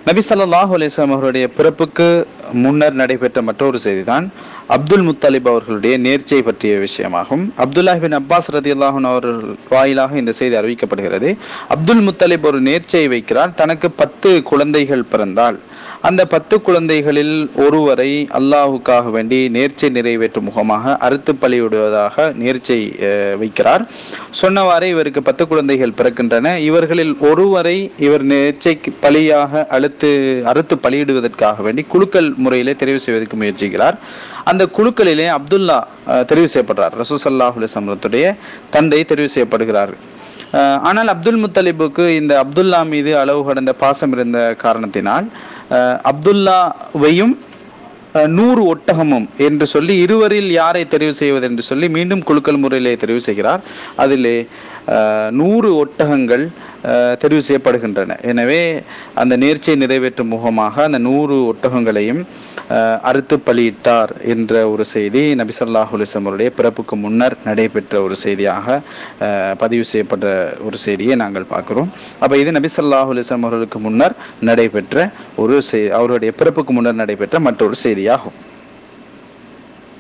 நபி ஸல்லல்லாஹு அலைஹி வஸல்லம் அவருடைய பிறப்புக்கு முன்னர் நடைபெற்ற மற்றொரு செய்திதான் அப்துல் முத்தலிப் அவர்களுடைய நேர்ச்சை பற்றிய விஷயமாகும் அப்துல்லாஹ் பின் அப்பாஸ் ரதியல்லாஹு அவர்கள் வாயிலாக இந்த செய்தி அறிவிக்கப்படுகிறது அப்துல் முத்தலிப் ஒரு நேர்ச்சையை வைக்கிறார் தனக்கு பத்து குழந்தைகள் பிறந்தால் அந்த பத்து குழந்தைகளில் ஒருவரை அல்லாஹுக்காக வேண்டி நேர்ச்சை நிறைவேற்றும் முகமாக அறுத்து பலியிடுவதாக நேர்ச்சை அஹ், வைக்கிறார் சொன்னவாறே இவருக்கு பத்து குழந்தைகள் பிறக்கின்றன இவர்களில் ஒருவரை இவர் நேர்ச்சைக்கு பலியாக அழுத்து அறுத்து பலியிடுவதற்காக வேண்டி குழுக்கள் முறையிலே தெரிவு செய்வதற்கு முயற்சிக்கிறார் அந்த குழுக்களிலே அப்துல்லா அஹ், தெரிவு செய்யப்படுறார் ரசூசல்லாஹ் அலுவலத்துடைய தந்தை தெரிவு செய்யப்படுகிறார் அஹ், ஆனால் அப்துல் முத்தலிபுக்கு இந்த அப்துல்லா மீது அளவு கடந்த பாசம் இருந்த காரணத்தினால் அஹ், அப்துல்லாவையும் அஹ், நூறு ஒட்டகமும் என்று சொல்லி இருவரில் யாரை தெரிவு செய்வது என்று சொல்லி மீண்டும் குழுக்கள் முறையிலே தெரிவு செய்கிறார் அதிலே அஹ், நூறு ஒட்டகங்கள் அஹ், தெரிவு செய்யப்படுகின்றன எனவே அந்த நேர்ச்சியை நிறைவேற்றும் முகமாக அந்த நூறு ஒட்டகங்களையும் அஹ், அறுத்து பலியிட்டார் என்ற ஒரு செய்தி நபி ஸல்லல்லாஹு அலைஹி வஸல்லம் அவருடைய பிறப்புக்கு முன்னர் நடைபெற்ற ஒரு செய்தியாக அஹ், பதிவு செய்யப்பட்ட ஒரு செய்தியை நாங்கள் பார்க்கிறோம் அப்போ இது நபி ஸல்லல்லாஹு அலைஹி வஸல்லம் அவர்களுக்கு முன்னர் நடைபெற்ற ஒரு செய் அவருடைய பிறப்புக்கு முன்னர் நடைபெற்ற மற்றொரு செய்தியாகும்